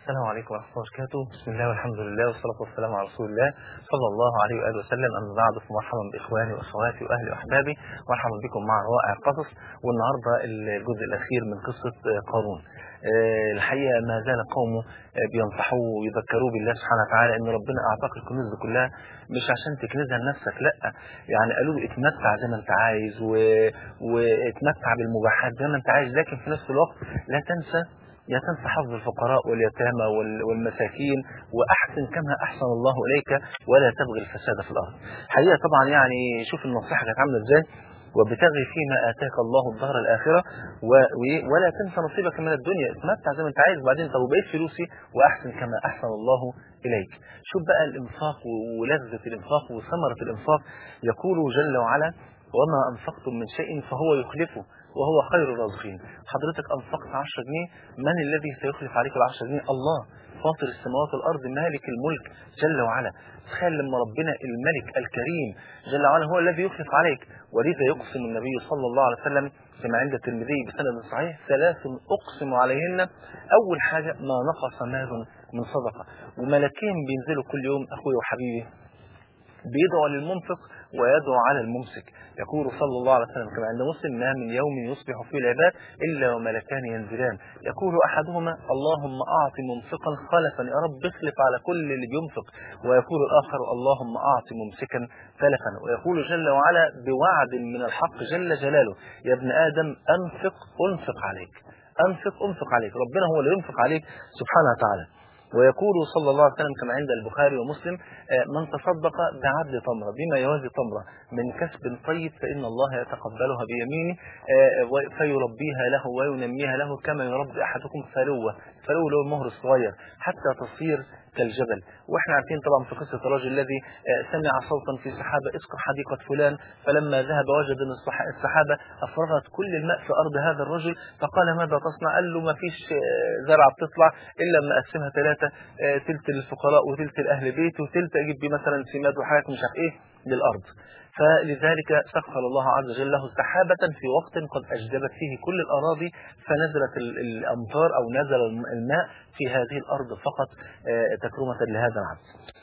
السلام عليكم ورحمة الله وبركاته بسم الله والحمد لله والصلاة والسلام على رسول الله صلى الله عليه وآله وسلم أما بعد فمرحبا بإخواني وأخواتي وأهلي وأحبابي مرحبا بكم مع روائع القصص والنهاردة الجزء الأخير من قصة قارون آه، الحقيقة ما زال قومه آه، بينصحوه ويذكروه بالله سبحانه وتعالى ان ربنا اعطاك الكنوز دي كلها مش عشان تكنزها لنفسك لا يعني قالوا له اتمتع زي ما انت عايز و... واتمتع بالمباحات زي ما انت عايز لكن في نفس الوقت لا تنسى لا تنسى حظ الفقراء واليتامى وال- والمساكين واحسن كما احسن الله اليك ولا تبغي الفساد في الارض. حقيقه طبعا يعني شوف النصيحه كانت عامله ازاي وابتغي فيما اتاك الله الدار الاخره و... و- ولا تنسى نصيبك من الدنيا اتمتع زي ما انت عايز بعدين طب وبقيت فلوسي واحسن كما احسن الله اليك. شوف بقى الانفاق و- ولذه الانفاق وثمره الانفاق يقول جل وعلا وما انفقتم من شيء فهو يخلفه وهو خير الرازقين حضرتك أنفقت 10 جنيه من الذي سيخلف عليك ال 10 جنيه الله فاطر السماوات والأرض مالك الملك جل وعلا تخيل لما ربنا الملك الكريم جل وعلا هو الذي يخلف عليك ولذا يقسم النبي صلى الله عليه وسلم كما عند الترمذي بسند صحيح ثلاث أقسم عليهن أول حاجة ما نقص مال من صدقة وملكين بينزلوا كل يوم أخوي وحبيبي بيدعو للمنفق ويدعو على الممسك يقول صلى الله عليه وسلم كما عند مسلم ما من يوم يصبح فيه العباد إلا وملكان ينزلان يقول أحدهما اللهم أعط ممسكا خلفا يا رب اخلف على كل اللي بينفق ويقول الآخر اللهم أعط ممسكا تلفا ويقول جل وعلا بوعد من الحق جل جلاله يا ابن آدم أنفق أنفق عليك أنفق أنفق عليك ربنا هو اللي ينفق عليك سبحانه وتعالى ويقول صلى الله عليه وسلم كما عند البخاري ومسلم آه، من تصدق بعدل تمرة بما يوازي تمرة من كسب طيب فإن الله يتقبلها بيمينه آه، و- فيربيها له وينميها له كما يربي أحدكم فلوة فلوة له المهر الصغير حتى تصير كالجبل واحنا عارفين طبعا في قصة الرجل الذي آه، سمع صوتا في سحابة اسقى حديقة فلان فلما ذهب وجد ان الصح- السحابة افرغت كل الماء في ارض هذا الرجل فقال ماذا تصنع قال له ما فيش آه، زرعة بتطلع الا لما اقسمها ثلاثة آه، تلت للفقراء وتلت لاهل بيت وتلت اجيب بيه مثلا سماد وحاجات مش عارف ايه للارض فلذلك سخر الله عز وجل له سحابة في وقت قد أجدبت فيه كل الأراضي فنزلت ال- الأمطار أو نزل الم- الماء في هذه الأرض فقط آه، تكرمة لهذا العبد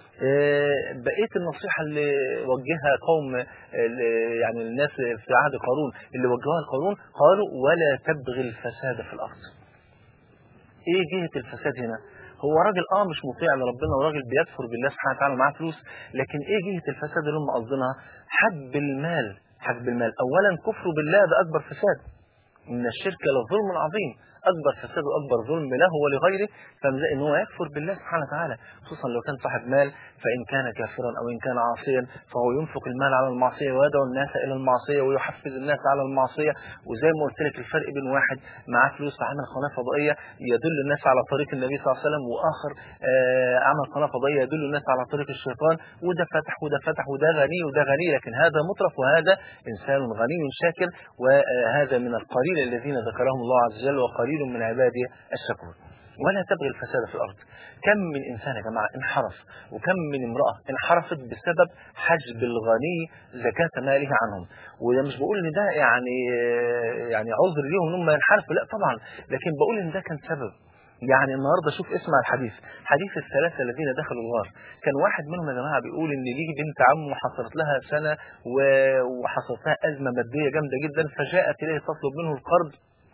آه، بقية النصيحة اللي وجهها قوم آه، ال- يعني الناس في عهد قارون اللي وجهوها لقارون قالوا ولا تبغي الفساد في الأرض ايه جهة الفساد هنا هو راجل اه مش مطيع لربنا وراجل بيكفر بالله سبحانه وتعالى ومعاه فلوس لكن ايه جهة الفساد اللي هم قصدينها حب المال حب المال اولا كفر بالله ده اكبر فساد ان الشرك لظلم عظيم اكبر فساد واكبر ظلم له ولغيره فمزق ان هو يكفر بالله سبحانه وتعالى خصوصا لو كان صاحب مال فان كان كافرا او ان كان عاصيا فهو ينفق المال على المعصيه ويدعو الناس الى المعصيه ويحفز الناس على المعصيه وزي ما قلت لك الفرق بين واحد معاه فلوس فعمل قناه فضائيه يدل الناس على طريق النبي صلى الله عليه وسلم واخر آه عمل قناه فضائيه يدل الناس على طريق الشيطان وده فتح وده فتح وده غني وده غني لكن هذا مترف وهذا انسان غني شاكر وهذا من القليل الذين ذكرهم الله عز وجل وقليل من عباده الشكور ولا تبغي الفساد في الأرض كم من إنسان يا جماعة انحرف وكم من امرأة انحرفت بسبب حجب الغني زكاة ماله عنهم وده مش بقول ان ده يعني يعني عذر ليهم ان هم ينحرفوا لا طبعا لكن بقول ان ده كان سبب يعني النهارده شوف اسمع الحديث حديث الثلاثه الذين دخلوا الغار كان واحد منهم يا جماعه بيقول ان ليه بنت عمه حصلت لها سنه و- وحصلت لها ازمه ماديه جامده جدا فجاءت اليه تطلب منه القرض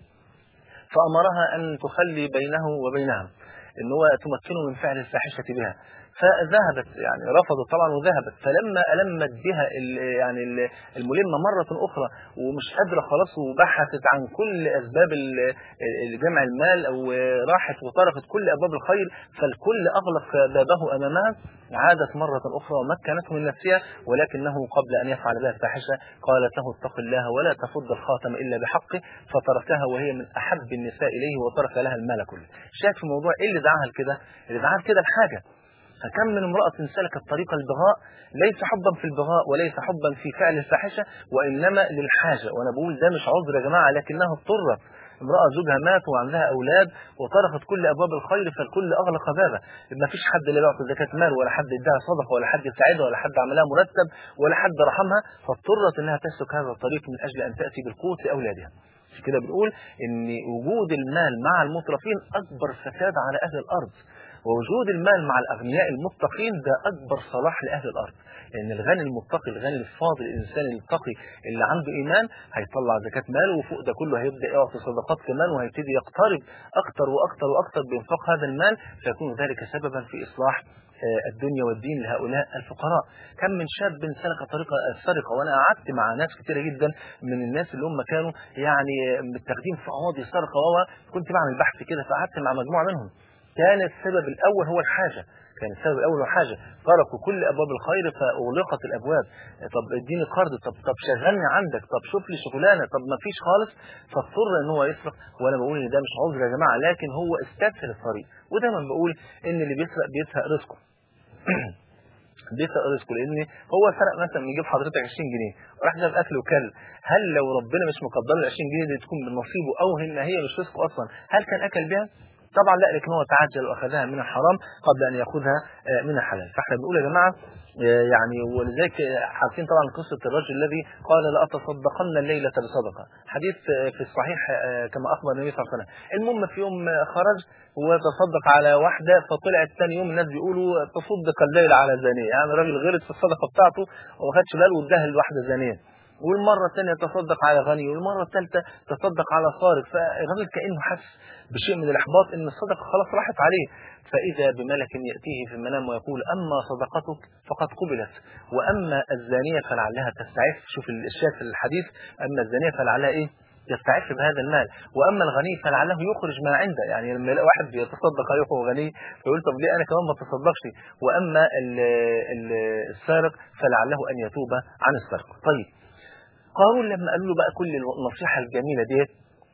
فأمرها أن تخلي بينه وبينها ان هو تمكنه من فعل الفاحشة بها فذهبت يعني رفضت طبعا وذهبت فلما ألمت بها ال- يعني ال- الملمة مرة أخرى ومش قادرة خلاص وبحثت عن كل أسباب ال- ال- جمع المال أو راحت وطرقت كل أبواب الخير فالكل أغلق بابه أمامها عادت مرة أخرى ومكنته من نفسها ولكنه قبل أن يفعل بها الفاحشة قالت له اتق الله ولا تفض الخاتم إلا بحقه فتركها وهي من أحب النساء إليه وترك لها المال كله شايف في الموضوع إيه اللي دعاها لكده اللي دعاها لكده الحاجة فكم من امرأة سلكت طريق البغاء ليس حبا في البغاء وليس حبا في فعل الفاحشة وإنما للحاجة وأنا بقول ده مش عذر يا جماعة لكنها اضطرت امرأة زوجها مات وعندها أولاد وطرقت كل أبواب الخير فالكل أغلق بابه ما فيش حد لا يعطي زكاة مال ولا حد اداها صدقة ولا حد يساعدها ولا حد عملها مرتب ولا حد رحمها فاضطرت أنها تسلك هذا الطريق من أجل أن تأتي بالقوت لأولادها عشان كده بنقول ان وجود المال مع المترفين اكبر فساد على اهل الارض ووجود المال مع الأغنياء المتقين ده أكبر صلاح لأهل الأرض لأن الغني المتقي الغني الفاضل الإنسان التقي اللي عنده إيمان هيطلع زكاة ماله وفوق ده كله هيبدأ يعطي صدقات كمان وهيبتدي يقترب أكتر وأكتر وأكتر بإنفاق هذا المال فيكون ذلك سببا في إصلاح الدنيا والدين لهؤلاء الفقراء كم من شاب سلك طريق السرقة وأنا قعدت مع ناس كتيرة جدا من الناس اللي هم كانوا يعني متاخدين في قواضي سرقة وهو كنت بعمل بحث كده فقعدت مع مجموعة منهم كان السبب الأول هو الحاجة كان السبب الأول هو حاجة تركوا كل أبواب الخير فأغلقت الأبواب طب اديني قرض طب طب شغلني عندك طب شوف لي شغلانة طب ما فيش خالص فاضطر ان هو يسرق وانا بقول ان ده مش عذر يا جماعة لكن هو استسهل الطريق ودايما بقول ان اللي بيسرق بيسرق رزقه بيسرق رزقه لان هو سرق مثلا يجيب حضرتك 20 جنيه وراح جاب اكل وكل هل لو ربنا مش مقدر ال 20 جنيه دي تكون من نصيبه او ان هي مش رزقه اصلا هل كان اكل بها؟ طبعا لا لكن هو تعجل واخذها من الحرام قبل ان ياخذها من الحلال فاحنا بنقول يا جماعه يعني ولذلك عارفين طبعا قصه الرجل الذي قال لا اتصدقن الليله بصدقه حديث في الصحيح كما اخبر النبي صلى الله عليه وسلم المهم في يوم خرج وتصدق على واحده فطلعت ثاني يوم الناس بيقولوا تصدق الليل على زانيه يعني الراجل غلط في الصدقه بتاعته وما خدش باله واداها لواحده زانيه والمرة الثانية تصدق على غني والمرة الثالثة تصدق على سارق فالراجل كأنه حس بشيء من الإحباط إن الصدقة خلاص راحت عليه فإذا بملك يأتيه في المنام ويقول أما صدقتك فقد قبلت وأما الزانية فلعلها تستعف شوف الشاهد في الحديث أما الزانية فلعلها إيه يستعف بهذا المال واما الغني فلعله يخرج ما عنده يعني لما يلاقي واحد بيتصدق عليه وهو غني فيقول طب ليه انا كمان ما اتصدقش واما السارق فلعله ان يتوب عن السرقه طيب قارون لما قالوا له بقى كل النصيحة الجميلة ديت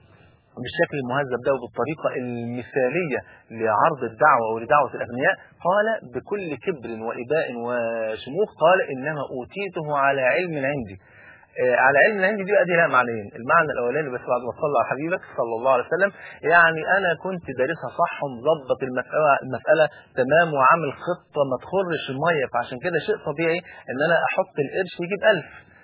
بالشكل المهذب ده وبالطريقة المثالية لعرض الدعوة ولدعوة الأغنياء قال بكل كبر وإباء وشموخ قال إنما أوتيته على علم عندي آه على علم عندي دي بقى دي لها معنيين المعنى الاولاني بس بعد ما تصلى على حبيبك صلى الله عليه وسلم يعني انا كنت دارسها صح ومظبط المساله المساله تمام وعامل خطه ما تخرش الميه فعشان كده شيء طبيعي ان انا احط القرش يجيب 1000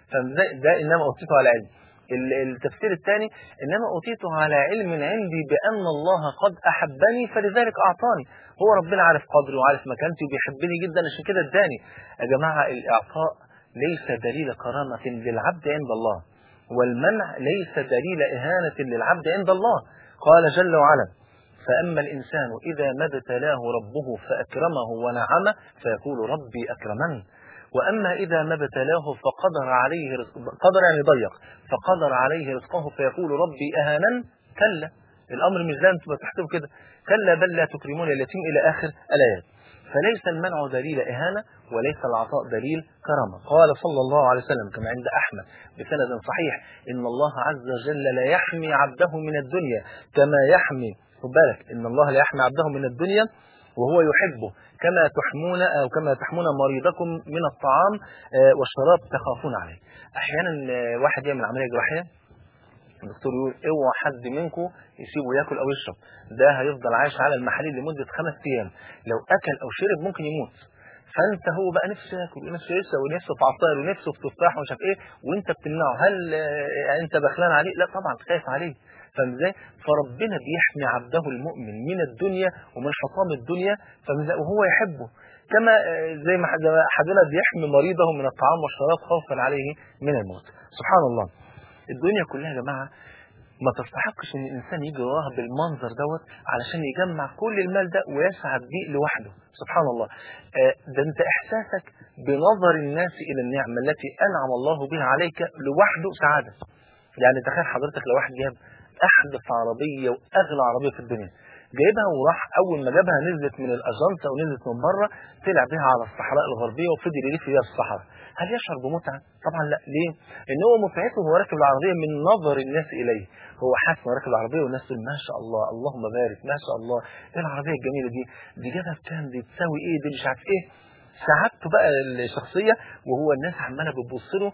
فده انما اوتيته على علم التفسير الثاني انما اوتيته على علم عندي بان الله قد احبني فلذلك اعطاني هو ربنا عارف قدري وعارف مكانتي وبيحبني جدا عشان كده اداني يا جماعه الاعطاء ليس دليل كرامه للعبد عند الله والمنع ليس دليل اهانه للعبد عند الله قال جل وعلا فأما الإنسان إذا ما ابتلاه ربه فأكرمه ونعمه فيقول ربي أكرمن وأما إذا ما ابتلاه فقدر عليه رزق قدر يعني ضيق فقدر عليه رزقه فيقول ربي أهانا كلا الأمر مش زي انتم بتحسبوا كده كلا بل لا تكرمون اليتيم إلى آخر الآيات فليس المنع دليل إهانة وليس العطاء دليل كرامة قال صلى الله عليه وسلم كما عند أحمد بسند صحيح إن الله عز وجل لا يحمي عبده من الدنيا كما يحمي خد بالك إن الله لا يحمي عبده من الدنيا وهو يحبه كما تحمون أو كما تحمون مريضكم من الطعام والشراب تخافون عليه أحيانا واحد يعمل عملية جراحية الدكتور يقول اوعى حد منكم يسيبه ياكل او يشرب ده هيفضل عايش على المحاليل لمده خمس ايام لو اكل او شرب ممكن يموت فانت هو بقى نفسه ياكل ونفسه يشرب ونفسه في عصاير ونفسه في تفاح ومش عارف ايه وانت بتمنعه هل انت بخلان عليه؟ لا طبعا خايف عليه فاهم ازاي؟ فربنا بيحمي عبده المؤمن من الدنيا ومن حطام الدنيا وهو يحبه كما زي ما حدنا بيحمي مريضه من الطعام والشراب خوفا عليه من الموت سبحان الله الدنيا كلها يا جماعه ما تستحقش ان الانسان يجي وراها بالمنظر دوت علشان يجمع كل المال ده ويسعد بيه لوحده سبحان الله ده انت احساسك بنظر الناس الى النعمه التي انعم الله بها عليك لوحده سعاده يعني تخيل حضرتك لو واحد جاب احدث عربيه واغلى عربيه في الدنيا جايبها وراح اول ما جابها نزلت من الاجانس او نزلت من بره طلع بها على الصحراء الغربيه وفضل يلف فيها في الصحراء هل يشعر بمتعه؟ طبعا لا ليه؟ لان هو متعته وهو راكب العربيه من نظر الناس اليه هو حاسس انه راكب العربيه والناس تقول ما شاء الله اللهم بارك ما شاء الله ايه العربيه الجميله دي؟ دي جابها بكام؟ دي تساوي ايه؟ دي مش عارف ايه؟ سعادته بقى الشخصيه وهو الناس عماله بتبص له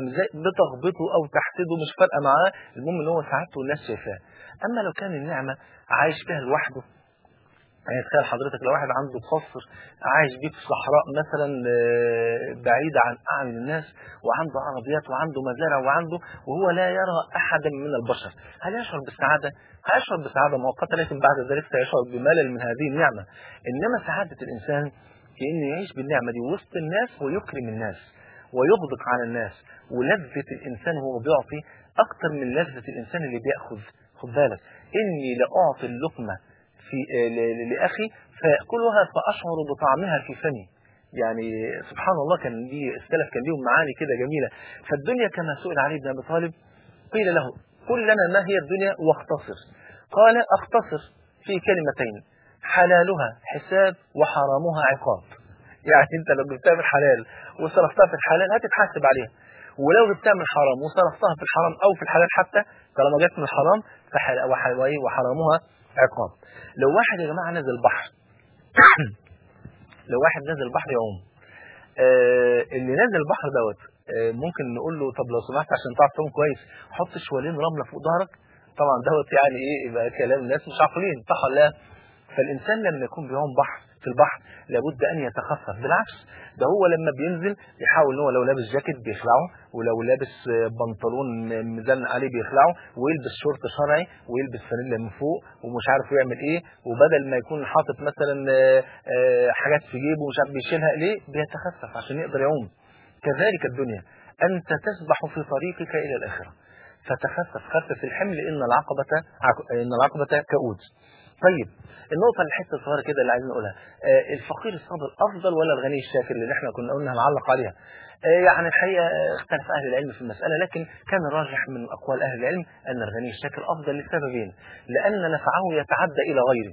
بتغبطه او تحسده مش فارقه معاه المهم ان هو سعادته والناس شايفاه اما لو كان النعمه عايش فيها لوحده يعني تخيل حضرتك لو واحد عنده قصر عايش بيه في الصحراء مثلا آه، بعيدة عن أعين الناس وعنده عربيات وعنده مزارع وعنده وهو لا يرى أحدا من البشر هل يشعر بالسعادة؟ هيشعر بسعادة مؤقتة لكن بعد ذلك سيشعر بملل من هذه النعمة إنما سعادة الإنسان في إنه يعيش بالنعمة دي وسط الناس ويكرم الناس ويغدق على الناس ولذة الإنسان وهو بيعطي أكتر من لذة الإنسان اللي بيأخذ خد بالك إني لأعطي اللقمة في ل- ل- لأخي فيأكلها فأشعر بطعمها في فمي يعني سبحان الله كان ليه السلف كان ليهم معاني كده جميلة فالدنيا كما سئل علي بن أبي طالب قيل له قل لنا ما هي الدنيا واختصر قال اختصر في كلمتين حلالها حساب وحرامها عقاب يعني انت لو جبتها من الحلال وصرفتها في الحلال هتتحاسب عليها ولو جبتها من الحرام وصرفتها في الحرام او في الحلال حتى طالما جت من الحرام فحل... وح- وإيه؟ وحرامها عقاب لو واحد يا جماعه نزل بحر لو واحد نزل البحر يعوم آه اللي نازل البحر دوت آه ممكن نقول له طب لو سمحت عشان تعرف تعوم كويس حط شوالين رمله فوق ظهرك طبعا دوت يعني ايه يبقى كلام الناس مش عاقلين صح ولا لا فالانسان لما يكون بيعوم بحر في البحر لابد ان يتخفف بالعكس ده هو لما بينزل بيحاول ان هو لو لابس جاكيت بيخلعه ولو لابس آه، بنطلون مزن عليه بيخلعه ويلبس شورت شرعي ويلبس فانيلا من فوق ومش عارف يعمل ايه وبدل ما يكون حاطط مثلا آه، آه، حاجات في جيبه ومش عارف بيشيلها ليه بيتخفف عشان يقدر يعوم كذلك الدنيا انت تسبح في طريقك الى الاخره فتخفف خفف الحمل ان العقبه عق- ان العقبه كؤود طيب النقطة الحتة الصغيرة كده اللي عايزين نقولها آه الفقير الصابر أفضل ولا الغني الشاكر اللي احنا كنا قلنا هنعلق عليها آه يعني الحقيقة آه، اختلف أهل العلم في المسألة لكن كان الراجح من أقوال أهل العلم أن الغني الشاكر أفضل لسببين لأن نفعه يتعدى إلى غيره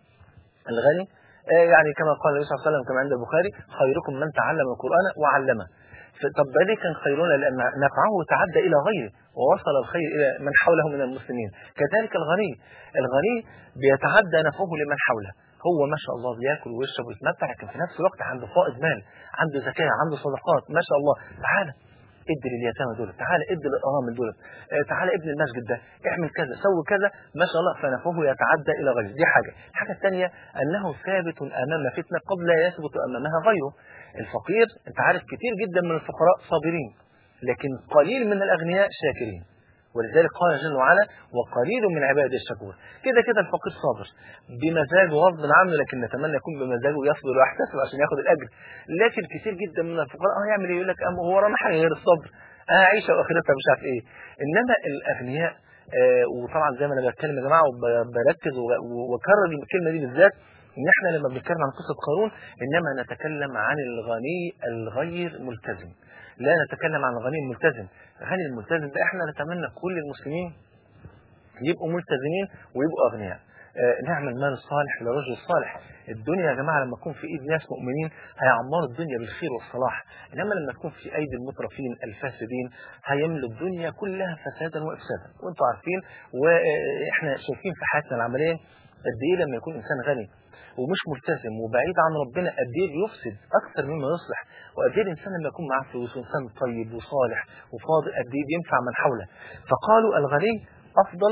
الغني آه يعني كما قال النبي صلى الله عليه وسلم كما عند البخاري خيركم من تعلم القرآن وعلمه ف- طب ده ليه كان خيرنا لأن نفعه تعدى إلى غيره ووصل الخير إلى من حوله من المسلمين كذلك الغني الغني بيتعدى نفعه لمن حوله هو ما شاء الله بياكل ويشرب ويتمتع لكن في نفس الوقت عنده فائض مال عنده زكاة عنده صدقات ما شاء الله تعالى ادي لليتامى دول تعالى ادي للارامل دول آه، تعالى ابن المسجد ده اعمل كذا سوي كذا ما شاء الله فنفعه يتعدى الى غيره دي حاجه الحاجه الثانيه انه ثابت امام فتنه قبل لا يثبت امامها غيره الفقير انت عارف كتير جدا من الفقراء صابرين لكن قليل من الاغنياء شاكرين ولذلك قال جل وعلا وقليل من عبادي الشكور كده كده الفقير صابر بمزاجه غصب عنه لكن نتمنى يكون بمزاجه يصبر ويحتسب عشان ياخد الاجر لكن كتير جدا من الفقراء اه يعمل ايه يقول لك أم هو ورانا حاجه غير الصبر اه عيشه واخرتها مش عارف ايه انما الاغنياء آه وطبعا زي ما انا بتكلم يا جماعه وبركز و- واكرر الكلمه دي بالذات ان احنا لما بنتكلم عن قصه قارون انما نتكلم عن الغني الغير ملتزم لا نتكلم عن الغني الملتزم الغني الملتزم ده احنا نتمنى كل المسلمين يبقوا ملتزمين ويبقوا اغنياء آه، نعم المال الصالح للرجل الصالح الدنيا يا جماعه لما تكون في ايد ناس مؤمنين هيعمروا الدنيا بالخير والصلاح انما لما تكون في ايدي المترفين الفاسدين هيملوا الدنيا كلها فسادا وافسادا وانتم عارفين واحنا شايفين في حياتنا العمليه قد ايه لما يكون انسان غني ومش ملتزم وبعيد عن ربنا قد ايه بيفسد اكثر مما يصلح وقد ايه الانسان لما يكون معاه فلوس وانسان طيب وصالح وفاضل قد ايه بينفع من حوله فقالوا الغني افضل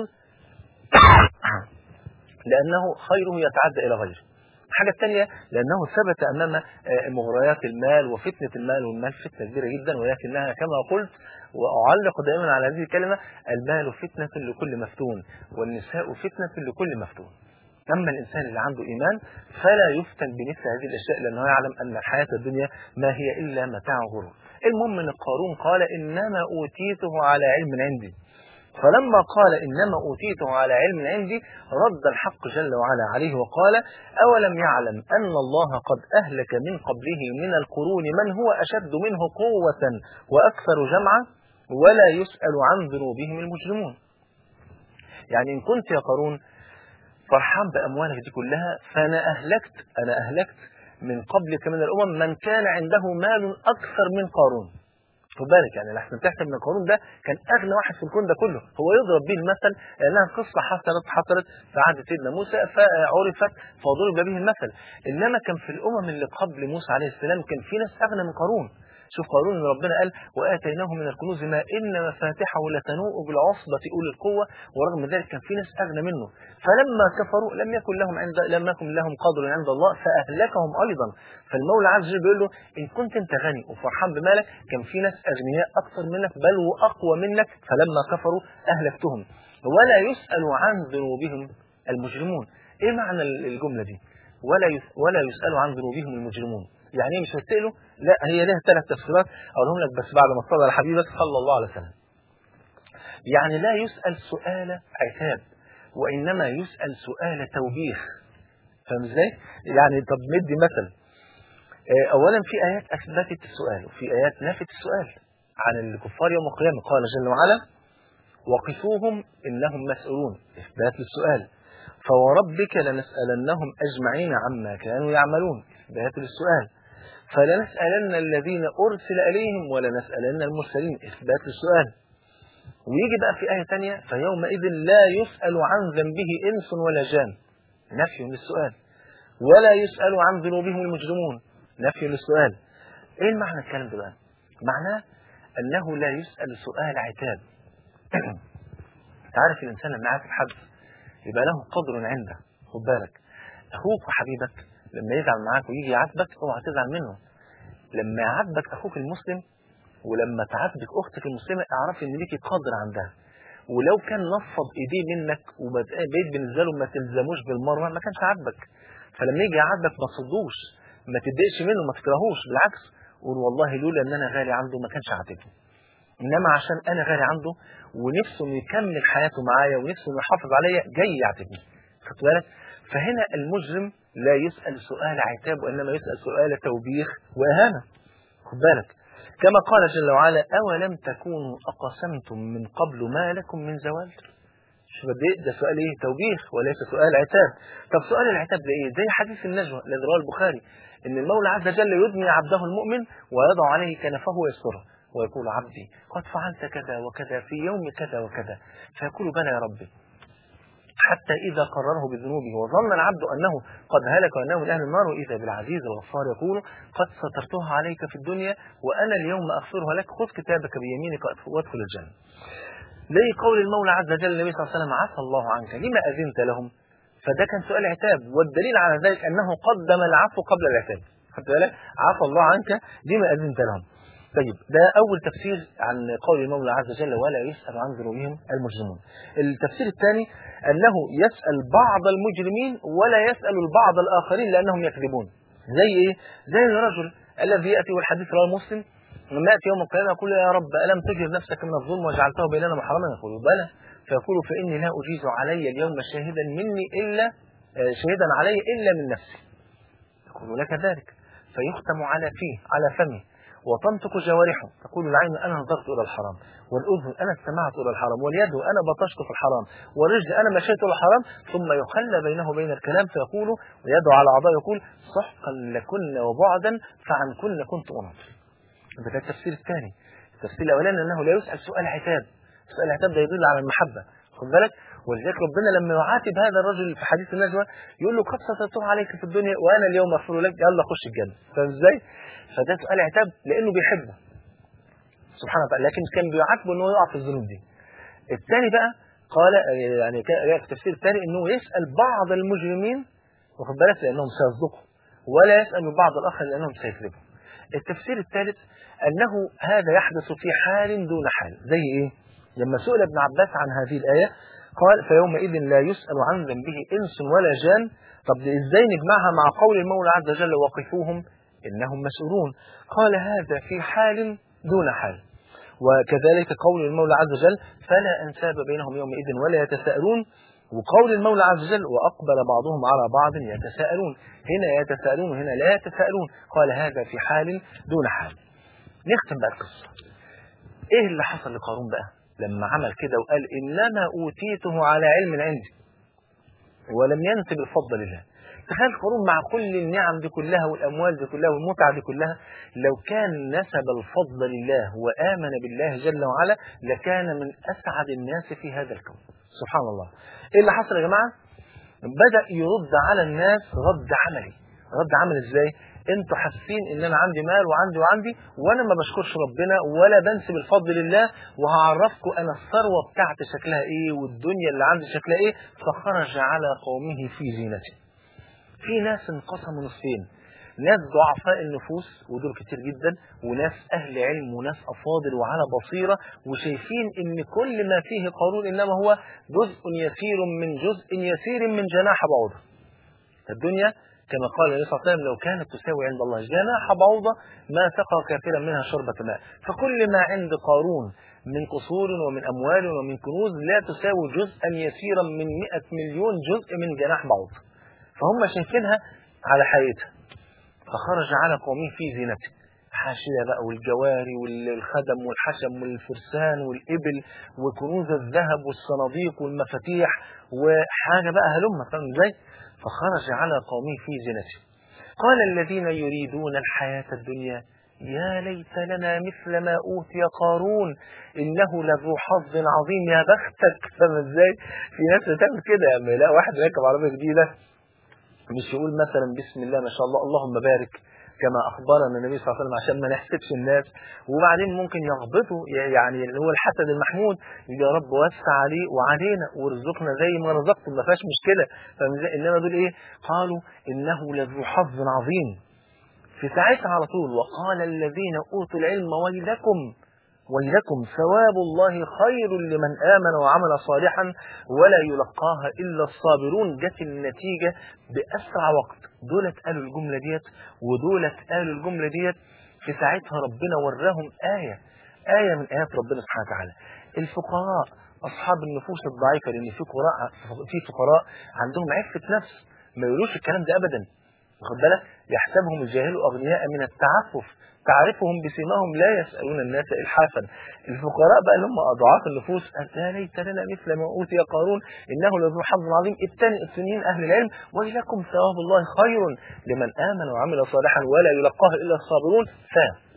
لأنه خيره يتعدى إلى غيره الحاجة الثانية لأنه ثبت أمام آه، مغريات المال وفتنة المال والمال فتنة كبيرة جدا ولكنها كما قلت وأعلق دائما على هذه الكلمة المال فتنة لكل مفتون والنساء فتنة لكل مفتون أما الإنسان اللي عنده إيمان فلا يفتن بمثل هذه الأشياء لأنه يعلم أن الحياة الدنيا ما هي إلا متاع غرور المهم أن قارون قال إنما أوتيته على علم عندي فلما قال إنما أوتيته على علم عندي رد الحق جل وعلا عليه وقال أولم يعلم أن الله قد أهلك من قبله من القرون من هو أشد منه قوة وأكثر جمعا ولا يسأل عن ذنوبهم المجرمون يعني إن كنت يا قارون فرحان بأموالك دي كلها فأنا أهلكت أنا أهلكت من قبلك من الأمم من كان عنده مال أكثر من قارون خد بالك يعني لحسن تحسب ان قارون ده كان اغنى واحد في الكون ده كله هو يضرب به المثل لانها قصه حصلت حصلت في عهد سيدنا موسى فعرفت فضرب به المثل انما كان في الامم اللي قبل موسى عليه السلام كان في ناس اغنى من قارون شوف قارون ان ربنا قال واتيناه من الكنوز ما ان مفاتحه لتنوء بالعصبه اولي القوه ورغم ذلك كان في ناس اغنى منه فلما كفروا لم يكن لهم عند لم يكن لهم قدر عند الله فاهلكهم ايضا فالمولى عز وجل بيقول له ان كنت انت غني وفرحان بمالك كان في ناس اغنياء اكثر منك بل واقوى منك فلما كفروا اهلكتهم ولا يسال عن ذنوبهم المجرمون ايه معنى الجمله دي ولا ولا يسال عن ذنوبهم المجرمون يعني مش هتسأله لا هي لها ثلاث تفسيرات اقولهم لك بس بعد ما تصلي على حبيبك صلى الله عليه وسلم يعني لا يسأل سؤال عتاب وإنما يسأل سؤال توبيخ فاهم ازاي؟ يعني طب ندي مثل أولا في آيات أثبتت السؤال وفي آيات نفت السؤال عن الكفار يوم القيامة قال جل وعلا وقفوهم إنهم مسؤولون إثبات للسؤال فوربك لنسألنهم أجمعين عما كانوا يعملون إثبات للسؤال فلنسألن الذين أرسل إليهم ولنسألن المرسلين إثبات للسؤال ويجي بقى في آية تانية فيومئذ لا يسأل عن ذنبه إنس ولا جان نفي للسؤال ولا يسأل عن ذنوبهم المجرمون نفي للسؤال إيه المعنى الكلام ده بقى؟ معناه أنه لا يسأل سؤال عتاب تعرف الإنسان لما يعاتب حد يبقى له قدر عنده خد بالك أخوك وحبيبك لما يزعل معاك ويجي يعاتبك اوعى تزعل منه لما يعاتبك اخوك المسلم ولما تعاتبك اختك المسلمه اعرفي ان ليكي قدر عندها ولو كان نفض ايديه منك وبقيت بالنسبه له ما تلزموش بالمره ما كانش عاجبك فلما يجي يعاتبك ما تصدوش ما تتضايقش منه ما تكرهوش بالعكس قول والله لولا ان انا غالي عنده ما كانش عاتبني انما عشان انا غالي عنده ونفسه انه يكمل حياته معايا ونفسه انه يحافظ عليا جاي يعاتبني خدت بالك فهنا المجرم لا يسأل سؤال عتاب وإنما يسأل سؤال توبيخ وإهانة خد بالك كما قال جل وعلا أولم تكونوا أقسمتم من قبل ما لكم من زوال شوف ده سؤال ايه توبيخ وليس سؤال عتاب طب سؤال العتاب ده ايه زي حديث النجوى الذي رواه البخاري ان المولى عز وجل يدني عبده المؤمن ويضع عليه كنفه ويستره ويقول عبدي قد فعلت كذا وكذا في يوم كذا وكذا فيقول بلى يا ربي حتى إذا قرره بذنوبه وظن العبد أنه قد هلك وأنه من أهل النار وإذا بالعزيز الغفار يقول قد سترتها عليك في الدنيا وأنا اليوم أغفرها لك خذ كتابك بيمينك وادخل الجنة زي قول المولى عز وجل النبي صلى الله عليه وسلم عفى الله عنك لما أذنت لهم فده كان سؤال عتاب والدليل على ذلك أنه قدم العفو قبل العتاب خدت بالك عفى الله عنك لما أذنت لهم طيب ده أول تفسير عن قول المولى عز وجل ولا يسأل عن ذنوبهم المجرمون التفسير الثاني أنه يسأل بعض المجرمين ولا يسأل البعض الآخرين لأنهم يكذبون زي إيه؟ زي الرجل الذي يأتي والحديث رواه مسلم لما يأتي يوم القيامة يقول يا رب ألم تجر نفسك من الظلم وجعلته بيننا محرما يقول بلى فيقول فإني لا أجيز علي اليوم شاهدا مني إلا شاهدا علي إلا من نفسي يقول لك ذلك فيختم على فيه على فمه وتنطق جوارحه تقول العين أنا نظرت إلى الحرام والأذن أنا استمعت إلى الحرام واليد أنا بطشت في الحرام والرجل أنا مشيت إلى الحرام ثم يخلى بينه وبين الكلام فيقول ويدعو على أعضاء يقول سحقا لكن وبعدا فعن كن كنت أنظر ده التفسير الثاني التفسير الأولاني أنه لا يسأل سؤال عتاب سؤال العتاب ده يدل على المحبة خد بالك ولذلك ربنا لما يعاتب هذا الرجل في حديث النجوى يقول له قد سترتها عليك في الدنيا وانا اليوم اغفر لك يلا خش الجنه فاهم ازاي؟ فده سؤال عتاب لانه بيحبه سبحانه وتعالى لكن كان بيعاتبه انه يقع في الذنوب دي الثاني بقى قال يعني في التفسير الثاني انه يسال بعض المجرمين واخد بالك لانهم سيصدقوا ولا يسال بعض الاخر لانهم سيكذبوا التفسير الثالث انه هذا يحدث في حال دون حال زي ايه لما سئل ابن عباس عن هذه الايه قال فيومئذ لا يسأل عن ذنبه إنس ولا جان طب إزاي نجمعها مع قول المولى عز وجل وقفوهم إنهم مسؤولون قال هذا في حال دون حال وكذلك قول المولى عز وجل فلا أنساب بينهم يومئذ ولا يتساءلون وقول المولى عز وجل وأقبل بعضهم على بعض يتساءلون هنا يتساءلون وهنا لا يتساءلون قال هذا في حال دون حال نختم بقى القصة إيه اللي حصل لقارون بقى لما عمل كده وقال إنما أوتيته على علم عندي ولم ينسب الفضل لله تخيل قارون مع كل النعم دي كلها والأموال دي كلها والمتعة دي كلها لو كان نسب الفضل لله وآمن بالله جل وعلا لكان من أسعد الناس في هذا الكون سبحان الله إيه اللي حصل يا جماعة بدأ يرد على الناس رد عملي رد عمل ازاي انتوا حاسين ان انا عندي مال وعندي وعندي وانا ما بشكرش ربنا ولا بنسب الفضل لله وهعرفكم انا الثروه بتاعتي شكلها ايه والدنيا اللي عندي شكلها ايه فخرج على قومه في زينته في ناس انقسموا نصفين ناس ضعفاء النفوس ودول كتير جدا وناس اهل علم وناس افاضل وعلى بصيره وشايفين ان كل ما فيه قارون انما هو جزء يسير من جزء يسير من جناح بعوضه الدنيا كما قال النبي صلى الله عليه وسلم لو كانت تساوي عند الله جناح بعوضة ما سقى كافرا منها شربة ماء فكل ما عند قارون من قصور ومن أموال ومن كنوز لا تساوي جزءا يسيرا من 100 مليون جزء من جناح بعوضة فهم شايفينها على حقيقتها فخرج على قومه في زينته حاشية بقى والجواري والخدم والحشم والفرسان والإبل وكنوز الذهب والصناديق والمفاتيح وحاجة بقى هلمة فاهم ازاي؟ فخرج على قومه في زينته قال الذين يريدون الحياة الدنيا يا ليت لنا مثل ما أوتي قارون إنه لذو حظ عظيم يا بختك فاهم ازاي؟ في ناس بتعمل كده لما يلاقي واحد راكب عربية جديدة مش يقول مثلا بسم الله ما شاء الله اللهم بارك كما أخبرنا النبي صلى الله عليه وسلم عشان ما نحسدش الناس وبعدين ممكن يغبطوا يعني اللي هو الحسد المحمود يا رب وسع عليه وعلينا وارزقنا زي ما رزقتم ما فيهاش مشكلة إنما دول إيه قالوا إنه لذو حظ عظيم في ساعتها على طول وقال الذين أوتوا العلم ويلكم ويلكم ثواب الله خير لمن آمن وعمل صالحا ولا يلقاها إلا الصابرون جت النتيجة بأسرع وقت دولت قالوا الجملة ديت ودولت قالوا الجملة ديت في ساعتها ربنا وراهم آية آية من آيات ربنا سبحانه وتعالى الفقراء أصحاب النفوس الضعيفة لأن في فقراء في فقراء عندهم عفة نفس ما يقولوش الكلام ده أبدا واخد بالك يحسبهم الجاهل أغنياء من التعفف تعرفهم بسيماهم لا يسألون الناس إلحافا الفقراء بقى اللي هم أضعاف النفوس يا ليت لنا مثل ما أوتي قارون إنه لذو حظ عظيم الثاني السنين أهل العلم ويلكم ثواب الله خير لمن آمن وعمل صالحا ولا يلقاه إلا الصابرون ف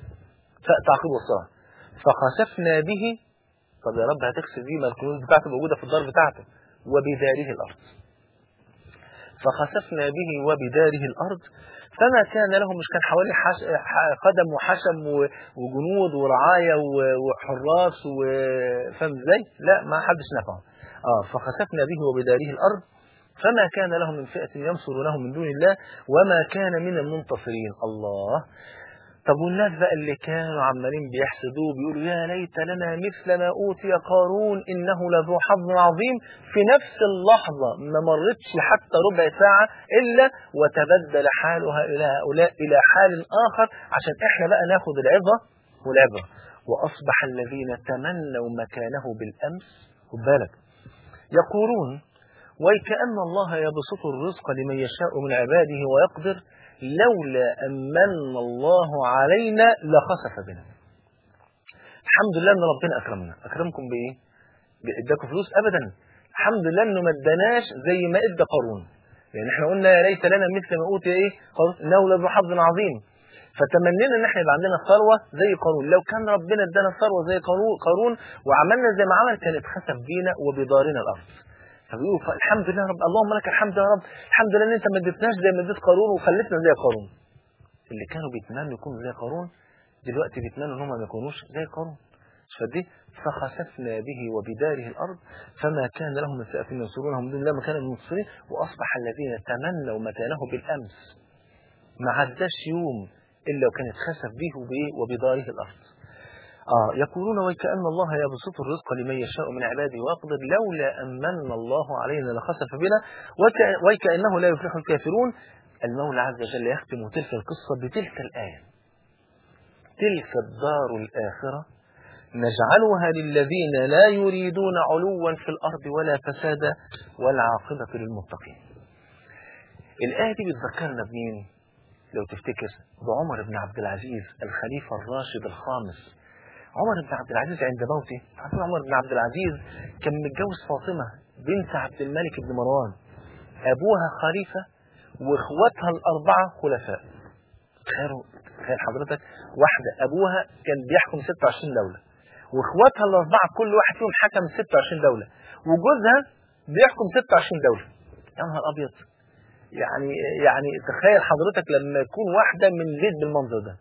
تعقيب الصلاة فخسفنا به طب يا رب هتكسب دي ما الكنوز بتاعته موجودة في الدار بتاعته وبداره الأرض فخسفنا به وبداره الأرض فما كان له مش كان حوالي حش... قدم وحشم وجنود ورعاية وحراس وفهم ازاي؟ لا ما حدش نفعه. اه فخسفنا به وبداره الأرض فما كان له من فئة ينصرونه من دون الله وما كان من المنتصرين الله طب والناس بقى اللي كانوا عمالين بيحسدوه بيقولوا يا ليت لنا مثل ما أوتي قارون إنه لذو حظ عظيم في نفس اللحظة ما مرتش حتى ربع ساعة إلا وتبدل حالها إلى هؤلاء إلى حال آخر عشان إحنا بقى ناخد العظة والعبرة وأصبح الذين تمنوا مكانه بالأمس خد بالك يقولون ويكأن الله يبسط الرزق لمن يشاء من عباده ويقدر لولا أن من الله علينا لخسف بنا الحمد لله أن ربنا أكرمنا أكرمكم بإيه؟ اداكم فلوس أبدا الحمد لله أنه ما اداناش زي ما ادى قارون يعني احنا قلنا يا ليت لنا مثل ما أوتي إيه قارون إنه لذو حظ عظيم فتمنينا ان احنا يبقى عندنا ثروه زي قارون لو كان ربنا ادانا ثروه زي قارون وعملنا زي ما عمل كانت خسف بينا وبدارنا الارض فبيقولوا الحمد لله رب اللهم لك الحمد يا رب الحمد لله ان انت ما اديتناش زي ما اديت قارون وخلتنا زي قارون اللي كانوا بيتمنوا يكونوا زي قارون دلوقتي بيتمنوا ان هم ما يكونوش زي قارون فدي فخسفنا به وبداره الارض فما كان لهم من فئه ينصرونهم من دون الله مكان المنصرين واصبح الذين تمنوا مكانه بالامس ما عداش يوم الا وكانت خسف به وبداره الارض آه يقولون وكأن الله يبسط الرزق لمن يشاء من عباده ويقدر لولا أن من الله علينا لخسف بنا وكأنه لا يفلح الكافرون المولى عز وجل يختم تلك القصة بتلك الآية تلك الدار الآخرة نجعلها للذين لا يريدون علوا في الأرض ولا فسادا والعاقبة للمتقين الآية دي بتذكرنا بمين لو تفتكر بعمر بن عبد العزيز الخليفة الراشد الخامس عمر بن عبد العزيز عند موته عارفين عمر بن عبد العزيز كان متجوز فاطمة بنت عبد الملك بن مروان أبوها خليفة وإخواتها الأربعة خلفاء تخيلوا تخيل حضرتك واحدة أبوها كان بيحكم 26 دولة وإخواتها الأربعة كل واحد فيهم حكم 26 دولة وجوزها بيحكم 26 دولة يا نهار أبيض يعني يعني تخيل حضرتك لما يكون واحدة من زيد بالمنظر ده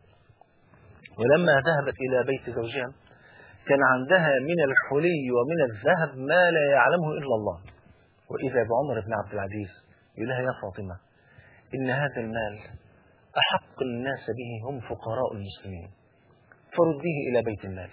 ولما ذهبت إلى بيت زوجها كان عندها من الحلي ومن الذهب ما لا يعلمه إلا الله وإذا بعمر بن عبد العزيز يقول لها يا فاطمة إن هذا المال أحق الناس به هم فقراء المسلمين فرديه إلى بيت المال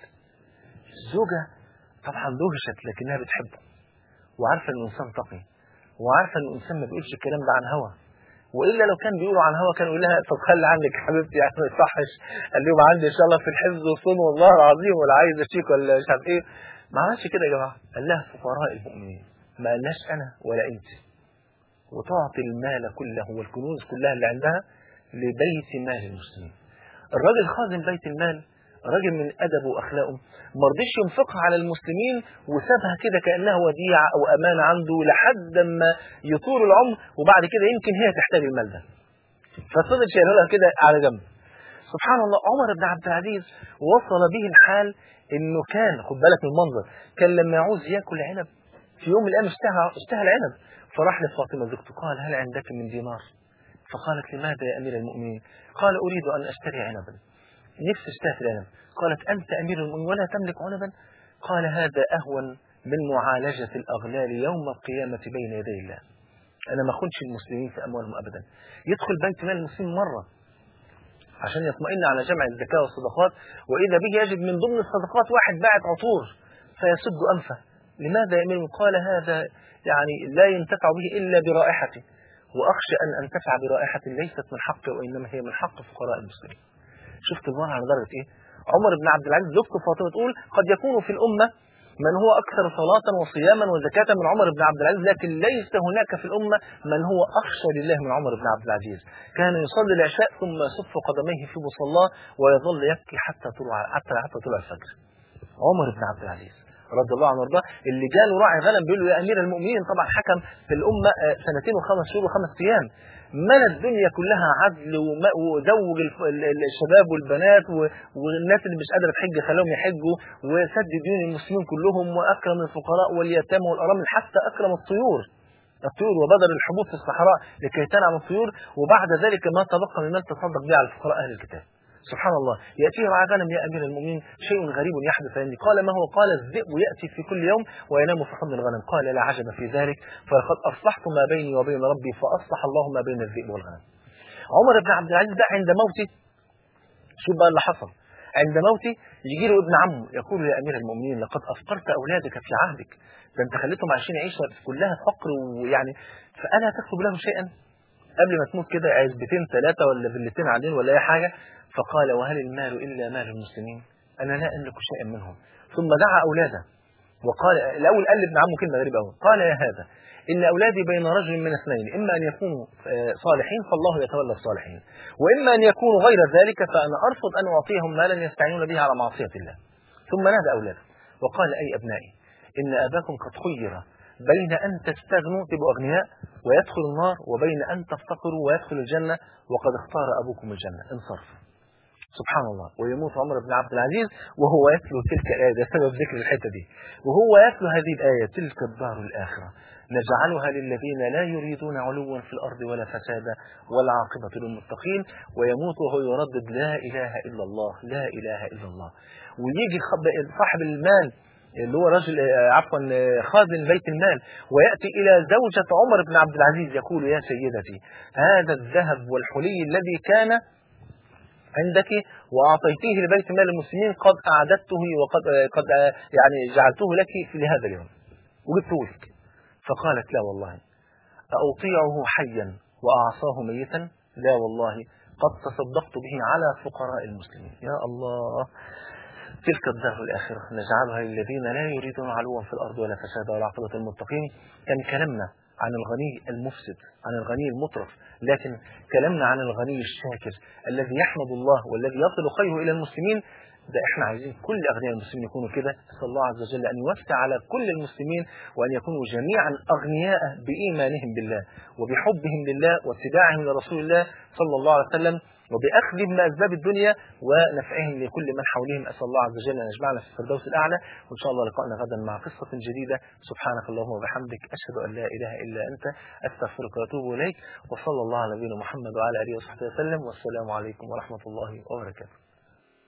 الزوجة طبعا دهشت لكنها بتحبه وعارفة أن الإنسان تقي وعارفة أن الإنسان ما بيقولش الكلام ده عن هوى وإلا لو كان بيقولوا عن هوى كان يقول لها طب خلي عنك يا حبيبتي يعني ما يصحش قال لهم عندي إن شاء الله في الحفظ والصون والله العظيم ولا عايز أشيك ولا مش عارف إيه ما عملش كده يا جماعة قال لها فقراء المؤمنين ما قالناش أنا ولا أنت وتعطي المال كله والكنوز كلها اللي عندها لبيت مال المسلمين الراجل خازن بيت المال راجل من أدبه وأخلاقه ما رضيش ينفقها على المسلمين وسابها كده كأنها وديعة أو أمانة عنده لحد ما يطول العمر وبعد كده يمكن هي تحتاج المال ده ففضل شايلها لها كده على جنب سبحان الله عمر بن عبد العزيز وصل به الحال انه كان خد بالك من المنظر كان لما يعوز ياكل عنب في يوم من الايام اشتهى اشتهى العنب فراح لفاطمه زوجته قال هل عندك من دينار فقالت لماذا يا امير المؤمنين قال اريد ان اشتري عنبا نفسي اشتهت العنب قالت أنت أمير المؤمنين ولا تملك عنبا قال هذا أهون من معالجة الأغلال يوم القيامة بين يدي الله أنا ما أخونش المسلمين في أموالهم أبدا يدخل بيت مال المسلمين مرة عشان يطمئن على جمع الزكاة والصدقات وإذا به يجد من ضمن الصدقات واحد باعت عطور فيسد أنفه لماذا يا أمير قال هذا يعني لا ينتفع به إلا برائحته وأخشى أن أنتفع برائحة ليست من حقه وإنما هي من حق فقراء المسلمين شفت المرأة على درجة إيه عمر بن عبد العزيز زوجته فاطمه تقول قد يكون في الامه من هو اكثر صلاه وصياما وزكاه من عمر بن عبد العزيز لكن ليس هناك في الامه من هو اخشى لله من عمر بن عبد العزيز كان يصلي العشاء ثم يصف قدميه في مصلاه ويظل يبكي حتى طلوع حتى حتى طلوع الفجر عمر بن عبد العزيز رضي الله عنه وارضاه اللي جاله راعي غنم بيقول له يا امير المؤمنين طبعا حكم في الامه سنتين وخمس شهور وخمس ايام ملا الدنيا كلها عدل وزوج الشباب والبنات والناس اللي مش قادره تحج خلاهم يحجوا وسد ديون المسلمين كلهم واكرم الفقراء واليتامى والارامل حتى اكرم الطيور الطيور وبدر الحبوب في الصحراء لكي تنعم الطيور وبعد ذلك ما تبقى من المال تصدق به على الفقراء اهل الكتاب سبحان الله يأتيه رعى غنم يا أمير المؤمنين شيء غريب يحدث عندي قال ما هو قال الذئب يأتي في كل يوم وينام في حضن الغنم قال لا عجب في ذلك فلقد أصلحت ما بيني وبين ربي فأصلح الله ما بين الذئب والغنم عمر بن عبد العزيز ده عند موته شوف بقى اللي حصل عند موته يجي له ابن عمه يقول يا امير المؤمنين لقد افقرت اولادك في عهدك ده انت خليتهم عايشين عيشه كلها فقر ويعني فالا تكتب له شيئا قبل ما تموت كده عزبتين ثلاثه ولا فيلتين عادين ولا اي حاجه فقال وهل المال إلا مال المسلمين أنا لا أملك شيئا منهم ثم دعا أولاده وقال الأول قال لابن عمه كلمة غريبة أوي قال يا هذا إن أولادي بين رجل من اثنين إما أن يكونوا صالحين فالله يتولى الصالحين وإما أن يكونوا غير ذلك فأنا أرفض أن أعطيهم مالا يستعينون به على معصية الله ثم نادى أولاده وقال أي أبنائي إن أباكم قد خير بين أن تستغنوا تبقوا أغنياء ويدخل النار وبين أن تفتقروا ويدخل الجنة وقد اختار أبوكم الجنة انصرفوا سبحان الله ويموت عمر بن عبد العزيز وهو يتلو تلك الآية ده سبب ذكر الحتة دي وهو يتلو هذه الآية تلك الدار الآخرة نجعلها للذين لا يريدون علوا في الأرض ولا فسادا والعاقبة للمتقين ويموت وهو يردد لا إله إلا الله لا إله إلا الله ويجي صاحب المال اللي هو رجل عفوا خازن بيت المال ويأتي إلى زوجة عمر بن عبد العزيز يقول يا سيدتي هذا الذهب والحلي الذي كان عندك وأعطيتيه لبيت مال المسلمين قد أعددته وقد قد يعني جعلته لك في لهذا اليوم وجبته لك فقالت لا والله أطيعه حيا وأعصاه ميتا لا والله قد تصدقت به على فقراء المسلمين يا الله تلك الدار الآخرة نجعلها للذين لا يريدون علوا في الأرض ولا فسادا ولا عقبة المتقين كان كلامنا عن الغني المفسد عن الغني المطرف لكن كلامنا عن الغني الشاكر الذي يحمد الله والذي يصل خيره إلى المسلمين ده احنا عايزين كل أغنياء المسلمين يكونوا كده نسأل الله عز وجل أن يوسع على كل المسلمين وأن يكونوا جميعا أغنياء بإيمانهم بالله وبحبهم لله واتباعهم لرسول الله صلى الله عليه وسلم وبأخذهم من أسباب الدنيا ونفعهم لكل من حولهم أسأل الله عز وجل أن يجمعنا في الفردوس الأعلى وإن شاء الله لقاءنا غدا مع قصة جديدة سبحانك اللهم وبحمدك أشهد أن لا إله إلا أنت أستغفرك وأتوب إليك وصلى الله على نبينا محمد وعلى آله وصحبه وسلم والسلام عليكم ورحمة الله وبركاته